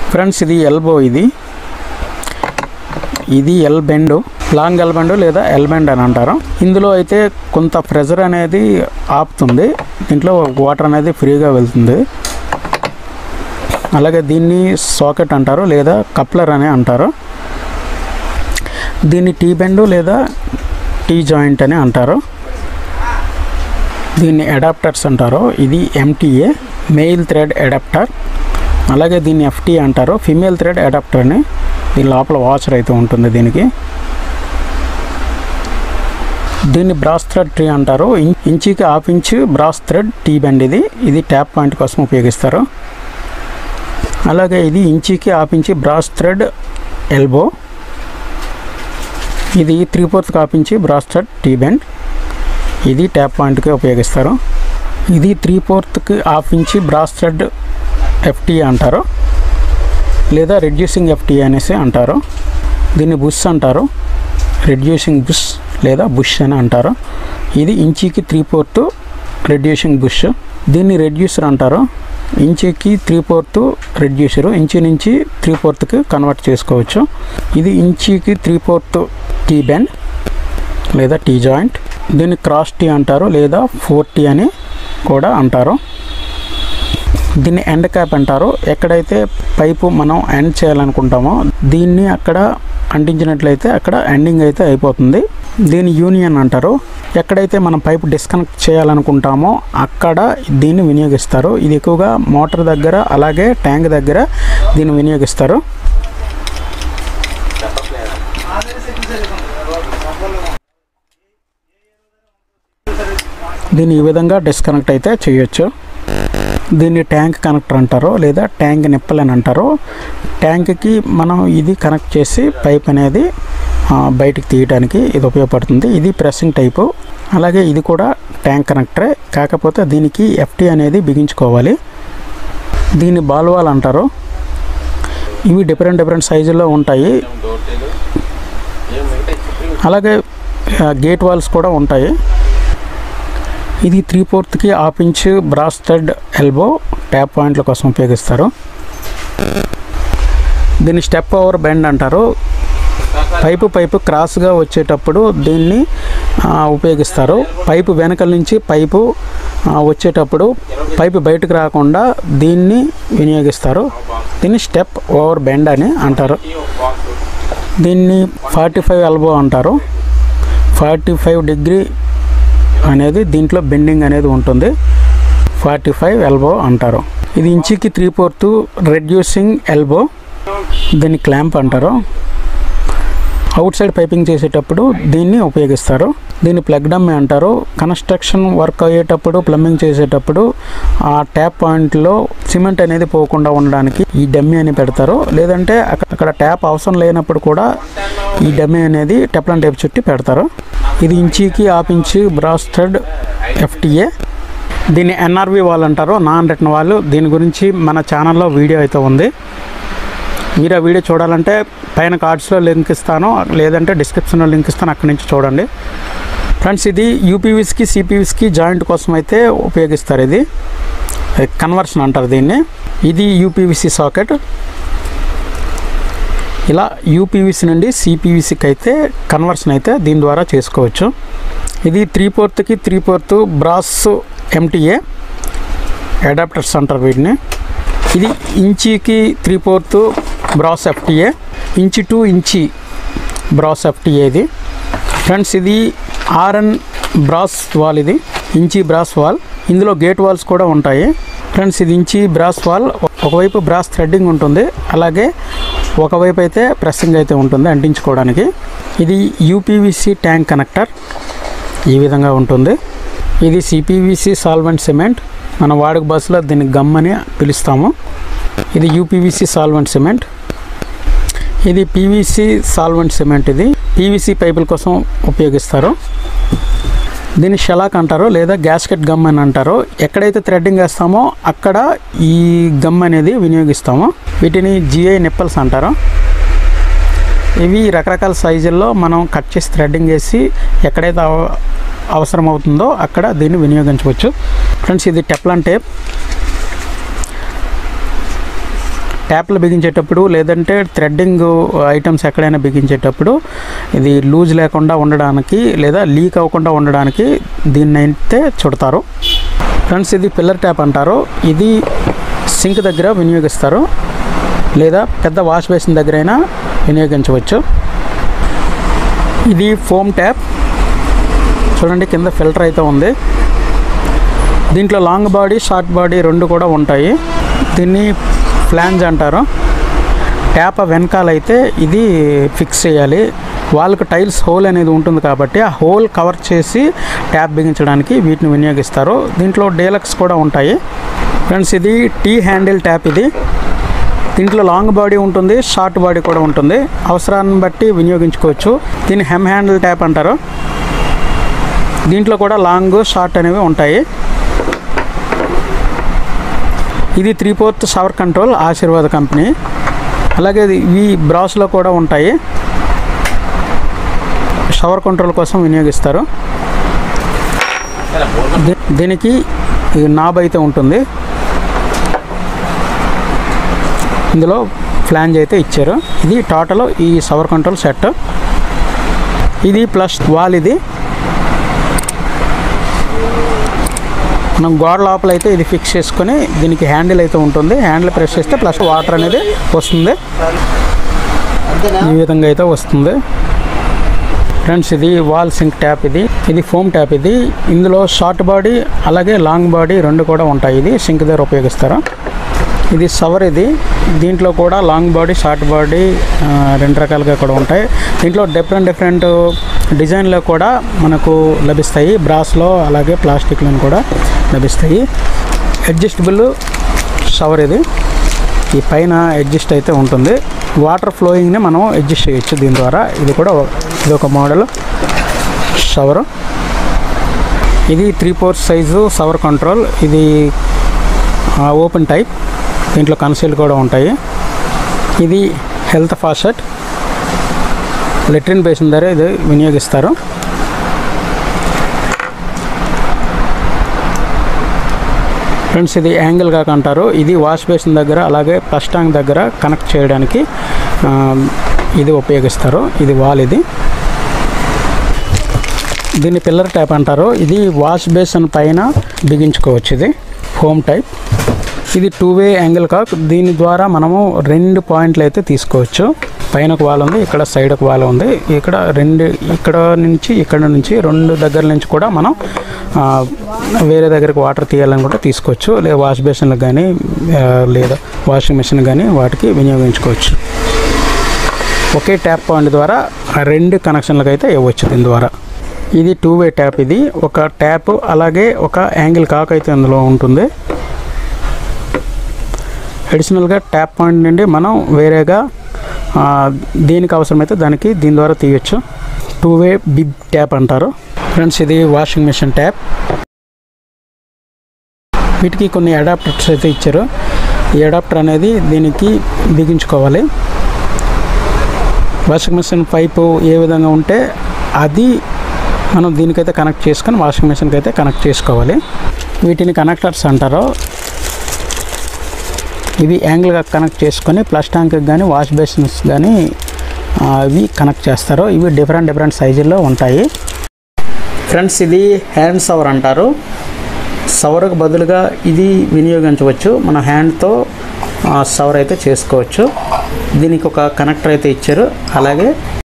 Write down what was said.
friends ఇది elbow ఇది ఇది L bend long L bend లేదా ఎల్ బెండ్ అని అంటారు ఇందులో అయితే కొంత ప్రెజర్ అనేది ఆపుతుంది దీంట్లో వాటర్ అనేది ఫ్రీగా వెళ్తుంది అలాగే దీన్ని సాకెట్ అంటారు లేదా కప్లర్ అని అంటారు దీన్ని టీ బెండ్ లేదా టీ జాయింట్ అని అంటారు దీన్ని అడాప్టర్స్ అంటారు ఇది ఎంటీఏ మెయిల్ థ్రెడ్ అడాప్టర్ అలాగే దీన్ని ఎఫ్టీ అంటారు ఫిమేల్ థ్రెడ్ అడాప్టర్ అని దీని లోపల వాచర్ అయితే ఉంటుంది దీనికి దీన్ని బ్రాస్ థ్రెడ్ ట్రీ అంటారు ఇం- ఇంచుకి half inch brass thread T bend ఇది ఇది ట్యాప్ పాయింట్ కోసం ఉపయోగిస్తారు అలాగే ఇది ఇంచుకి half inch brass thread elbow ఇది three fourth half inch brass thread T bend ఇది ట్యాప్ పాయింట్కి ఉపయోగిస్తారు ఇది త్రీ ఫోర్త్కి half inch brass thread FT అంటారు లేదా రెడ్యూసింగ్ ఎఫ్టీ అనేసి అంటారు దీన్ని బుష్ అంటారు రెడ్యూసింగ్ బుష్ లేదా బుష్ అని అంటారు ఇది ఇంచీకి త్రీ ఫోర్త్ రెడ్యూసింగ్ బుష్ దీన్ని రెడ్యూసర్ అంటారు ఇంచుకి త్రీ ఫోర్త్ రెడ్యూసరు ఇంచు నుంచి త్రీ ఫోర్త్కి కన్వర్ట్ చేసుకోవచ్చు ఇది ఇంచుకి త్రీ ఫోర్త్ టీ బెండ్ లేదా టీ జాయింట్ దీన్ని క్రాస్ టీ అంటారు లేదా ఫోర్ టీ అని కూడా అంటారు దీన్ని ఎండ్ క్యాప్ అంటారు ఎక్కడైతే పైపు మనం ఎండ్ చేయాలనుకుంటామో దీన్ని అక్కడ అంటించినట్లయితే అక్కడ ఎండింగ్ అయితే అయిపోతుంది దీన్ని యూనియన్ అంటారు ఎక్కడైతే మనం పైపు డిస్కనెక్ట్ చేయాలనుకుంటామో అక్కడ దీన్ని వినియోగిస్తారు ఇది ఎక్కువగా మోటార్ దగ్గర అలాగే ట్యాంక్ దగ్గర దీన్ని వినియోగిస్తారు దీన్ని ఈ విధంగా డిస్కనెక్ట్ అయితే చేయొచ్చు దీన్ని ట్యాంక్ కనెక్టర్ అంటారు లేదా ట్యాంక్ నిప్పల్ అని అంటారు ట్యాంక్కి మనం ఇది కనెక్ట్ చేసి పైప్ అనేది ఆ, బయటికి తీయడానికి ఇది ఉపయోగపడుతుంది ఇది ప్రెస్సింగ్ టైపు అలాగే ఇది కూడా ట్యాంక్ కనెక్టరే కాకపోతే దీనికి ఎఫ్టీ అనేది బిగించుకోవాలి దీన్ని బాల్వాల్ అంటారు ఇవి డిఫరెంట్ డిఫరెంట్ సైజుల్లో ఉంటాయి అలాగే ఆ, గేట్ వాల్స్ కూడా ఉంటాయి ఇది త్రీ ఫోర్త్కి half inch brass thread elbow tap పాయింట్ల కోసం ఉపయోగిస్తారు దీన్ని స్టెప్ ఓవర్ బెండ్ అంటారు పైపు పైపు క్రాస్గా వచ్చేటప్పుడు దీన్ని ఆ, ఉపయోగిస్తారు పైపు వెనకల నుంచి పైపు ఆ, వచ్చేటప్పుడు పైపు బయటకు రాకుండా దీన్ని వినియోగిస్తారు దీన్ని స్టెప్ ఓవర్ బెండ్ అని అంటారు దీన్ని ఫార్టీ ఫైవ్ ఎల్బో అంటారు ఫార్టీ ఫైవ్ డిగ్రీ అనేది దీంట్లో బెండింగ్ అనేది ఉంటుంది ఫార్టీ ఫైవ్ ఎల్బో అంటారు ఇది ఇంచుకి త్రీ ఫోర్త్ రెడ్యూసింగ్ ఎల్బో దీన్ని క్లాంప్ అంటారు అవుట్ సైడ్ పైపింగ్ చేసేటప్పుడు దీన్ని ఉపయోగిస్తారు దీన్ని ప్లగ్ డమ్మి అంటారు కన్స్ట్రక్షన్ వర్క్ అయ్యేటప్పుడు ప్లంబింగ్ చేసేటప్పుడు ఆ ట్యాప్ పాయింట్లో సిమెంట్ అనేది పోకుండా ఉండడానికి ఈ డమ్మి అని పెడతారు లేదంటే అక్క- అక్కడ ట్యాప్ అవసరం లేనప్పుడు కూడా ఈ డమ్మి అనేది టెప్లాన్ టేప్ చుట్టి పెడతారు ఇది ఇంచీకి half inch brass thread FTA దీన్ని ఎన్ఆర్వి వాళ్ళు అంటారు నాన్ రిటర్న్ వాళ్ళు దీని గురించి మన ఛానల్లో వీడియో అయితే ఉంది మీరు ఆ వీడియో చూడాలంటే పైన కార్డ్స్లో లింక్ ఇస్తాను లేదంటే డిస్క్రిప్షన్లో లింక్ ఇస్తాను అక్కడి నుంచి చూడండి ఫ్రెండ్స్ ఇది యూపీవీస్కి సిపీవీస్కి జాయింట్ కోసం అయితే ఉపయోగిస్తారు ఇది కన్వర్షన్ అంటారు దీన్ని ఇది యూపీవీసీ సాకెట్ ఇలా యూపీవీసీ నుండి సిపీవీసీకి అయితే కన్వర్షన్ అయితే దీని ద్వారా చేసుకోవచ్చు ఇది త్రీ ఫోర్త్కి three fourth brass MTA adapters అంటారు వీటిని ఇది ఇంచీకి three fourth brass FTA inch to inch brass FTA ఇది ఫ్రెండ్స్ ఇది ఆర్ఎన్ బ్రాస్ వాల్ ఇది ఇంచి బ్రాస్ వాల్ ఇందులో గేట్ వాల్స్ కూడా ఉంటాయి ఫ్రెండ్స్ ఇది ఇంచి బ్రాస్ వాల్ ఒకవైపు బ్రాస్ థ్రెడ్డింగ్ ఉంటుంది అలాగే ఒకవైపు అయితే ప్రెస్సింగ్ అయితే ఉంటుంది అంటించుకోవడానికి ఇది యూపీవీసీ ట్యాంక్ కనెక్టర్ ఈ విధంగా ఉంటుంది ఇది సిపివిసి సాల్వెంట్ సిమెంట్ మన వాడుక బస్సులో దీన్ని గమ్ అని పిలుస్తాము ఇది యూపీవీసీ సాల్వెంట్ సిమెంట్ ఇది పీవీసీ సాల్వెంట్ సిమెంట్ ఇది పీవీసీ పైపుల కోసం ఉపయోగిస్తారు దీన్ని షలాక్ అంటారు లేదా గ్యాస్కెట్ గమ్ అని అంటారు ఎక్కడైతే థ్రెడ్డింగ్ వేస్తామో అక్కడ ఈ గమ్ అనేది వినియోగిస్తాము వీటిని జిఐ నిప్పల్స్ అంటారు ఇవి రకరకాల సైజుల్లో మనం కట్ చేసి థ్రెడ్డింగ్ వేసి ఎక్కడైతే అవ- అవసరం అవుతుందో అక్కడ దీన్ని వినియోగించవచ్చు ఫ్రెండ్స్ ఇది టెప్లాన్ టేప్ ట్యాప్లు బిగించేటప్పుడు లేదంటే థ్రెడ్డింగ్ ఐటమ్స్ ఎక్కడైనా బిగించేటప్పుడు ఇది లూజ్ లేకుండా ఉండడానికి లేదా లీక్ అవ్వకుండా ఉండడానికి దీన్ని అయితే చుడతారు ఫ్రెండ్స్ ఇది పిల్లర్ ట్యాప్ అంటారు ఇది సింక్ దగ్గర వినియోగిస్తారు లేదా పెద్ద వాష్ బేసిన్ దగ్గర అయినా వినియోగించవచ్చు ఇది ఫోమ్ ట్యాప్ చూడండి కింద ఫిల్టర్ అయితే ఉంది దీంట్లో లాంగ్ బాడీ షార్ట్ బాడీ రెండు కూడా ఉంటాయి దీన్ని ఫ్లాంజ్ అంటారు ట్యాప్ వెనకాలైతే ఇది ఫిక్స్ చేయాలి వాళ్ళకి టైల్స్ హోల్ అనేది ఉంటుంది కాబట్టి ఆ హోల్ కవర్ చేసి ట్యాప్ బిగించడానికి వీటిని వినియోగిస్తారు దీంట్లో డేలక్స్ కూడా ఉంటాయి ఫ్రెండ్స్ ఇది టీ హ్యాండిల్ ట్యాప్ ఇది దీంట్లో లాంగ్ బాడీ ఉంటుంది షార్ట్ బాడీ కూడా ఉంటుంది అవసరాన్ని బట్టి వినియోగించుకోవచ్చు దీన్ని హెమ్ హ్యాండిల్ ట్యాప్ అంటారు దీంట్లో కూడా లాంగ్ షార్ట్ అనేవి ఉంటాయి ఇది three fourth shower control Ashirvad company అలాగే ఇది- ఇవి బ్రాస్లో కూడా ఉంటాయి షవర్ కంట్రోల్ కోసం వినియోగిస్తారు దీ- దీనికి ఈ నాబ్ అయితే ఉంటుంది ఇందులో ఫ్లాంజ్ అయితే ఇచ్చారు ఇది టోటల్ ఈ షవర్ కంట్రోల్ సెట్ ఇది ప్లస్ వాల్ ఇది మనం గోడ లోపల అయితే ఇది ఫిక్స్ చేసుకొని దీనికి హ్యాండిల్ అయితే ఉంటుంది హ్యాండిల్ ప్రెస్ చేస్తే ప్లస్ వాటర్ అనేది వస్తుంది ఈ విధంగా అయితే వస్తుంది ఫ్రెండ్స్ ఇది వాల్ సింక్ ట్యాప్ ఇది ఇది ఫోమ్ ట్యాప్ ఇది ఇందులో షార్ట్ బాడీ అలాగే లాంగ్ బాడీ రెండు కూడా ఉంటాయి ఇది సింక్ దగ్గర ఉపయోగిస్తారు ఇది సవర్ ఇది దీంట్లో కూడా లాంగ్ బాడీ షార్ట్ బాడీ ఆ, రెండు రకాలుగా కూడా ఉంటాయి దీంట్లో డిఫరెంట్ డిఫరెంట్ డిజైన్లో కూడా మనకు లభిస్తాయి బ్రాస్లో అలాగే ప్లాస్టిక్లో కూడా లభిస్తాయి అడ్జస్టబుల్ షవర్ ఇది ఈ పైన అడ్జస్ట్ అయితే ఉంటుంది వాటర్ ఫ్లోయింగ్ని మనం అడ్జస్ట్ చేయొచ్చు దీని ద్వారా ఇది కూడా ఇది ఒక మోడల్ షవర్ ఇది three four size shower control ఇది ఓపెన్ టైప్ దీంట్లో కన్సీల్ కూడా ఉంటాయి ఇది హెల్త్ ఫాసెట్ లెట్రిన్ బేసిన్ ద్వారా ఇది వినియోగిస్తారు ఫ్రెండ్స్ ఇది యాంగిల్ కాక అంటారు ఇది వాష్ బేసిన్ దగ్గర అలాగే ప్లస్ ట్యాంక్ దగ్గర కనెక్ట్ చేయడానికి ఆ, ఇది ఉపయోగిస్తారు ఇది వాల్ ఇది దీన్ని పిల్లర్ టైప్ అంటారు ఇది వాష్ బేసిన్ పైన బిగించుకోవచ్చు ఇది హోమ్ టైప్ ఇది టూ వే యాంగిల్ కాక్ దీని ద్వారా మనము రెండు పాయింట్లు అయితే తీసుకోవచ్చు పైన ఒక వాల్ ఉంది ఇక్కడ సైడ్ ఒక వాల్ ఉంది ఇక్కడ రెండు ఇక్కడ నుంచి ఇక్కడ నుంచి రెండు దగ్గర నుంచి కూడా మనం ఆ, వేరే దగ్గరికి వాటర్ తీయాలని కూడా తీసుకోవచ్చు లేదా వాష్ బేసిన్లకు కానీ ఆ, లేదా వాషింగ్ మిషన్ కానీ వాటికి వినియోగించుకోవచ్చు ఒకే ట్యాప్ పాయింట్ ద్వారా ఆ రెండు కనెక్షన్లకు అయితే ఇవ్వచ్చు దీని ద్వారా ఇది టూ వే ట్యాప్ ఇది ఒక ట్యాప్ అలాగే ఒక యాంగిల్ కాక్ అయితే అందులో ఉంటుంది అడిషనల్గా ట్యాప్ పాయింట్ నుండి మనం వేరేగా ఆ, దేనికి అవసరమైతే దానికి దీని ద్వారా తీయచ్చు టూ వే బిగ్ ట్యాప్ అంటారు ఫ్రెండ్స్ ఇది వాషింగ్ మిషన్ ట్యాప్ వీటికి కొన్ని అడాప్టర్స్ అయితే ఇచ్చారు ఈ అడాప్టర్ అనేది దీనికి బిగించుకోవాలి వాషింగ్ మిషన్ పైపు ఏ విధంగా ఉంటే అది మనం దీనికైతే కనెక్ట్ చేసుకొని వాషింగ్ మిషన్కి అయితే కనెక్ట్ చేసుకోవాలి వీటిని కనెక్టర్స్ అంటారు ఇవి యాంగిల్గా కనెక్ట్ చేసుకొని ప్లస్ ట్యాంక్కి కానీ వాష్ బేసిన్స్ కానీ ఆ, ఇవి కనెక్ట్ చేస్తారు ఇవి డిఫరెంట్ డిఫరెంట్ సైజుల్లో ఉంటాయి ఫ్రెండ్స్ ఇది హ్యాండ్ సవర్ అంటారు సవర్కు బదులుగా ఇది వినియోగించవచ్చు మన హ్యాండ్తో సవర్ అయితే చేసుకోవచ్చు దీనికి ఒక కనెక్టర్ అయితే ఇచ్చారు అలాగే